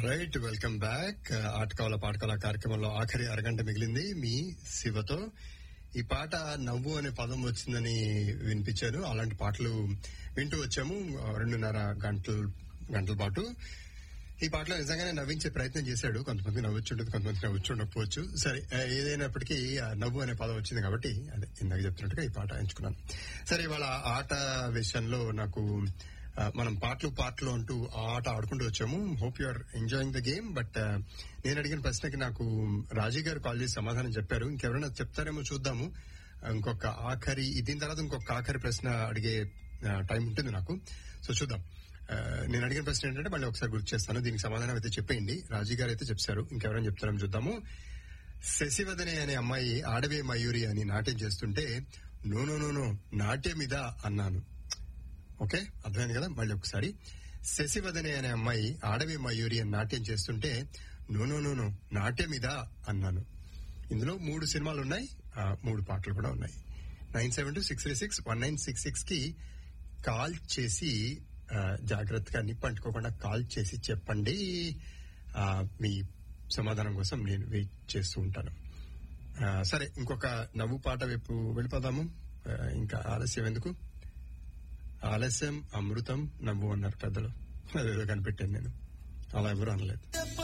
right welcome back ఆటకాల పాటకాల కార్యక్రమంలో ఆఖరి అరగంట మిగిలింది మీ శివతో ఈ పాట నవ్వు అనే పదం వచ్చిందని వినిపించాను అలాంటి పాటలు వింటూ వచ్చాము రెండున్నర గంటల గంటల పాటు ఈ పాటలో నిజంగానే నవ్వించే ప్రయత్నం చేశాడు కొంతమంది నవ్వుచుండదు కొంతమంది నవ్వుచుండకపోవచ్చు సరే ఆ, ఏదైనప్పటికీ ఆ నవ్వు అనే పదం వచ్చింది కాబట్టి అదే ఇందాక చెప్తున్నట్టుగా ఈ పాట ఎంచుకున్నాను సరే ఇవాళ ఆట విషయంలో నాకు ఆ, మనం పాటలు పాటలు అంటూ ఆ ఆట ఆడుకుంటూ వచ్చాము hope you are enjoying the game but నేను అడిగిన ప్రశ్నకి నాకు రాజీ గారు కాల్ చేసి సమాధానం చెప్పారు ఇంకెవరైనా చెప్తారేమో చూద్దాము ఇంకొక ఆఖరి దీని తర్వాత ఇంకొక ఆఖరి ప్రశ్న అడిగే టైం ఉంటుంది నాకు సో చూద్దాం ఆ, నేను అడిగిన ప్రశ్న ఏంటంటే మళ్ళీ ఒకసారి గుర్తు చేస్తాను దీనికి సమాధానం అయితే చెప్పేయండి రాజీ గారు అయితే చెప్పారు ఇంకెవరైనా చెప్తారో చూద్దాము శశివదనే అనే అమ్మాయి ఆడవే మయూరి అని నాట్యం చేస్తుంటే నో నో నో నో నాట్యం మీద అన్నాను ఓకే అర్థమైంది కదా మళ్ళీ ఒకసారి శశివదనే అనే అమ్మాయి ఆడవే మయూరి అని నాట్యం చేస్తుంటే నో నో నో నో నాట్యం ఇదా అన్నాను ఇందులో మూడు సినిమాలు ఉన్నాయి ఆ, మూడు పాటలు కూడా ఉన్నాయి nine seven two six three six one nine six six కి కాల్ చేసి ఆ, జాగ్రత్తగా నిప్పు అంటుకోకుండా కాల్ చేసి చెప్పండి ఆ, మీ సమాధానం కోసం నేను వెయిట్ చేస్తూ ఉంటాను ఆ, సరే ఇంకొక నవ్వు పాట వైపు వెళ్ళిపోదాము ఆ, ఇంకా ఆలస్యం ఎందుకు ఆలస్యం అమృతం నవ్వు అన్నారు పెద్దలు అదేదో కనిపెట్టాను నేను అలా ఎవరు అనలేదు